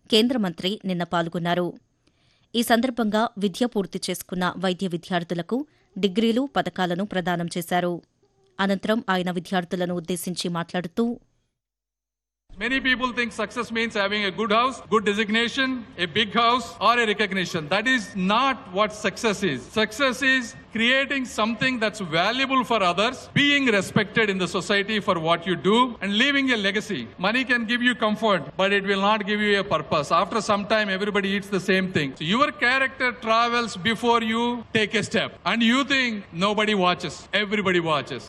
కేంద్ర మంత్రి నిన్న పాల్గొన్నారు ఈ సందర్భంగా విద్య పూర్తి చేసుకున్న వైద్య విద్యార్థులకు డిగ్రీలు పథకాలను ప్రదానం చేశారు అనంతరం ఆయన విద్యార్థులను ఉద్దేశించి మాట్లాడుతూ Many people think success means having a good house, good designation, a big house, or a recognition. That is not what success is. Success is creating something that's valuable for others, being respected in the society for what you do, and leaving a legacy. Money can give you comfort, but it will not give you a purpose. After some time, everybody eats the same thing. So your character travels before you take a step. And you think nobody watches, everybody watches.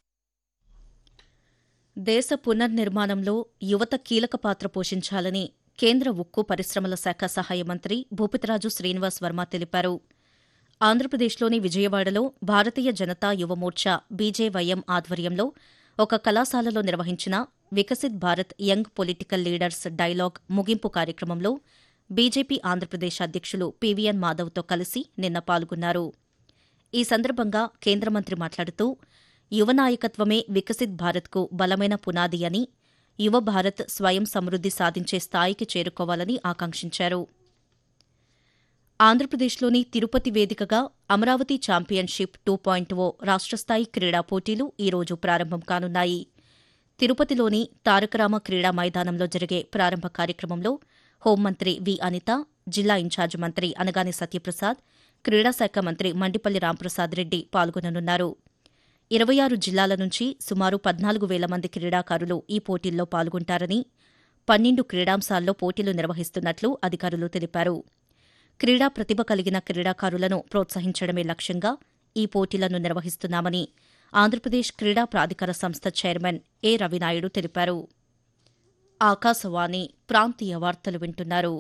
దేశ పునర్నిర్మాణంలో యువత కీలక పాత్ర పోషించాలని కేంద్ర ఉక్కు పరిశ్రమల శాఖ సహాయ మంత్రి భూపతిరాజు శ్రీనివాస్ వర్మ తెలిపారు ఆంధ్రప్రదేశ్లోని విజయవాడలో భారతీయ జనతా యువమోర్చా బీజేవైఎం ఆధ్వర్యంలో ఒక కళాశాలలో నిర్వహించిన Viksit Bharat young political leaders dialogue ముగింపు కార్యక్రమంలో బీజేపీ ఆంధ్రప్రదేశ్ అధ్యక్షులు పీవీఎన్ మాధవ్తో కలిసి నిన్న పాల్గొన్నారు ఈ సందర్భంగా కేంద్ర మంత్రి మాట్లాడుతూ యువ నాయకత్వమే వికసిత్ భారత్కు బలమైన పునాది అని యువ భారత్ స్వయం సమృద్ది సాధించే స్థాయికి చేరుకోవాలని ఆకాంక్షించారు ఆంధ్రప్రదేశ్లోని తిరుపతి వేదికగా Amaravati championship two point O రాష్ట్రస్థాయి క్రీడా పోటీలు ఈరోజు ప్రారంభం కానున్నాయి తిరుపతిలోని తారకరామ క్రీడా మైదానంలో జరిగే ప్రారంభ కార్యక్రమంలో హోంమంత్రి వి అనిత జిల్లా ఇన్ఛార్జ్ మంత్రి అనగాని సత్యప్రసాద్ క్రీడాశాఖ మంత్రి మండిపల్లి రాంప్రసాద్ రెడ్డి పాల్గొననున్నారు ఇరవై ఆరు జిల్లాల నుంచి సుమారు పద్నాలుగు వేల మంది క్రీడాకారులు ఈ పోటీల్లో పాల్గొంటారని పన్నెండు క్రీడాంశాల్లో పోటీలు నిర్వహిస్తున్నట్లు అధికారులు తెలిపారు క్రీడా ప్రతిభ కలిగిన క్రీడాకారులను ప్రోత్సహించడమే లక్ష్యంగా ఈ పోటీలను నిర్వహిస్తున్నామని ఆంధ్రప్రదేశ్ క్రీడా ప్రాధికార సంస్థ చైర్మన్ ఏ రవినాయుడు తెలిపారు ఆకాశవాణి ప్రాంతీయ వార్తలు వింటున్నారు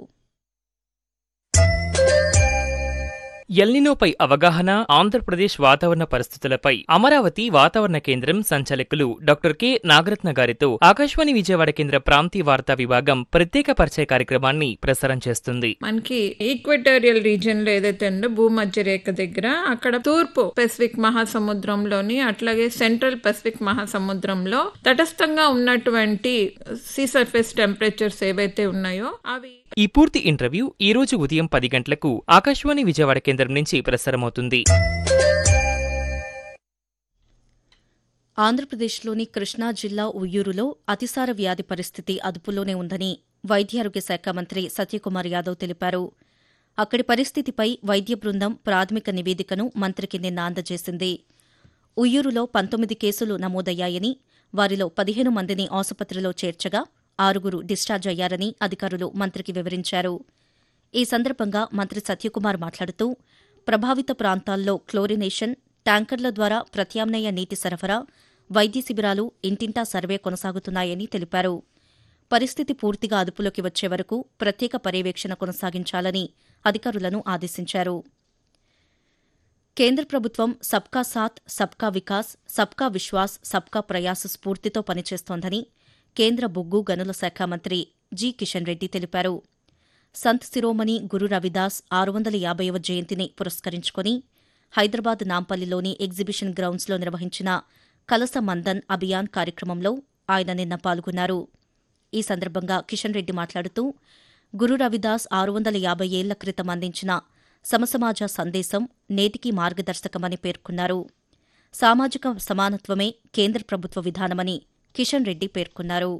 ఎల్నినోపై అవగాహన ఆంధ్రప్రదేశ్ వాతావరణ పరిస్థితులపై అమరావతి వాతావరణ కేంద్రం సంచాలకులు డాక్టర్ కె నాగరత్న గారితో ఆకాశవాణి విజయవాడ కేంద్ర ప్రాంతీయ వార్తా విభాగం ప్రత్యేక పరిచయ కార్యక్రమాన్ని ప్రసారం చేస్తుంది మనకి ఈక్వెటోరియల్ రీజియన్ లో ఏదైతే ఉందో భూమధ్య రేఖ దగ్గర అక్కడ తూర్పు పెసిఫిక్ మహాసముద్రంలోని అట్లాగే సెంట్రల్ పెసిఫిక్ మహాసముద్రంలో తటస్థంగా ఉన్నటువంటి సీ సర్ఫేస్ టెంపరేచర్స్ ఏవైతే ఉన్నాయో అవి ఈ పూర్తి ఇంటర్వ్యూ ఈ రోజు ఉదయం పది గంటలకు ఆకాశవాణి విజయవాడ కేంద్రం నుంచి ప్రసారమవుతుంది ఆంధ్రప్రదేశ్లోని కృష్ణా జిల్లా ఉయ్యూరులో అతిసార వ్యాధి పరిస్థితి అదుపులోనే ఉందని వైద్యారోగ్య శాఖ మంత్రి సత్యకుమార్ యాదవ్ తెలిపారు అక్కడి పరిస్థితిపై వైద్య బృందం ప్రాథమిక నివేదికను మంత్రికి నిన్న అందజేసింది ఉయ్యూరులో పంతొమ్మిది కేసులు నమోదయ్యాయని వారిలో పదిహేను మందిని ఆసుపత్రిలో చేర్చగా ఆరుగురు డిశ్చార్జ్ అయ్యారని అధికారులు మంత్రికి వివరించారు ఈ సందర్భంగా మంత్రి సత్యకుమార్ మాట్లాడుతూ ప్రభావిత ప్రాంతాల్లో క్లోరినేషన్ ట్యాంకర్ల ద్వారా ప్రత్యామ్నాయ నీటి సరఫరా వైద్య శిబిరాలు ఇంటింటా సర్వే కొనసాగుతున్నాయని తెలిపారు పరిస్థితి పూర్తిగా అదుపులోకి వచ్చే వరకు ప్రత్యేక పర్యవేక్షణ కొనసాగించాలని అధికారులను ఆదేశించారు కేంద్ర ప్రభుత్వం సబ్కా సాత్ సబ్కా వికాస్ సబ్కా విశ్వాస్ సబ్కా ప్రయాస్ స్ఫూర్తితో పనిచేస్తోందని కేంద్ర బొగ్గు గనుల శాఖ మంత్రి జి కిషన్ రెడ్డి తెలిపారు సంత్ శిరోమణి గురు రవిదాస్ ఆరు వందల యాభైవ జయంతిని పురస్కరించుకుని హైదరాబాద్ నాంపల్లిలోని ఎగ్జిబిషన్ గ్రౌండ్స్లో నిర్వహించిన కలస మందన్ అభియాన్ కార్యక్రమంలో ఆయన నిన్న పాల్గొన్నారు ఈ సందర్భంగా కిషన్ రెడ్డి మాట్లాడుతూ గురు రవిదాస్ ఆరు వందల యాభై ఏళ్ల క్రితం అందించిన సమసమాజ సందేశం నేటికి మార్గదర్శకమని పేర్కొన్నారు సామాజిక సమానత్వమే కేంద్ర ప్రభుత్వ విధానమని కిషన్ రెడ్డి పేర్కొన్నారు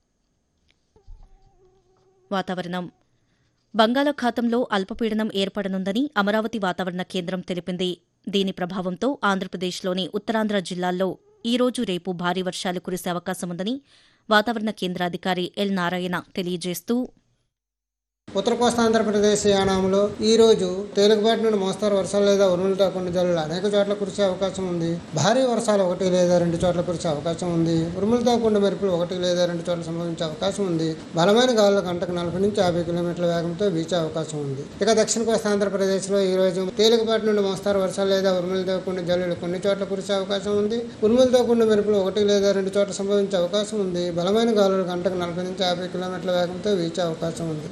వాతావరణం బంగాళాఖాతంలో అల్పపీడనం ఏర్పడనుందని అమరావతి వాతావరణ కేంద్రం తెలిపింది దీని ప్రభావంతో ఆంధ్రప్రదేశ్లోని ఉత్తరాంధ్ర జిల్లాల్లో ఈ రోజు రేపు భారీ వర్షాలు కురిసే అవకాశముందని వాతావరణ కేంద్రాధికారి ఎల్ నారాయణ తెలియజేస్తూ ఉత్తర కోస్తా ఆంధ్రప్రదేశ్ యానాంలో ఈ రోజు తేలికపాటి నుండి మోస్తారు వర్షాలు లేదా ఉరుములతో కొన్ని జల్లులు అనేక చోట్ల కురిసే అవకాశం ఉంది భారీ వర్షాలు ఒకటి లేదా రెండు చోట్ల కురిసే అవకాశం ఉంది ఉరుములతో కూడిన మెరుపులు ఒకటి లేదా రెండు చోట్ల సంభవించే అవకాశం ఉంది బలమైన గాలులు గంటకు నలభై నుంచి యాభై కిలోమీటర్ల వేగంతో వీచే అవకాశం ఉంది ఇక దక్షిణ కోస్తా ఆంధ్రప్రదేశ్లో ఈ రోజు తేలికపాటి నుండి మోస్తారు వర్షాలు లేదా ఉరుములతో కూడిన జల్లులు కొన్ని చోట్ల కురిసే అవకాశం ఉంది ఉరుములతో కూడిన మెరుపులు ఒకటి లేదా రెండు చోట్ల సంభవించే అవకాశం ఉంది బలమైన గాలులు గంటకు నలభై నుంచి యాభై కిలోమీటర్ల వేగంతో వీచే అవకాశం ఉంది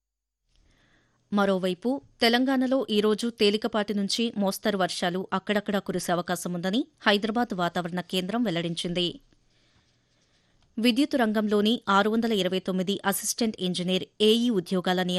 మరోవైపు తెలంగాణలో ఈరోజు తేలికపాటి నుంచి మోస్తరు వర్షాలు అక్కడక్కడా కురిసే అవకాశముందని హైదరాబాద్ వాతావరణ కేంద్రం వెల్లడించింది విద్యుత్ రంగంలోని ఆరు వందల ఇరవై తొమ్మిది అసిస్టెంట్ ఇంజనీర్ ఏఈ ఉద్యోగాల నియామకానికి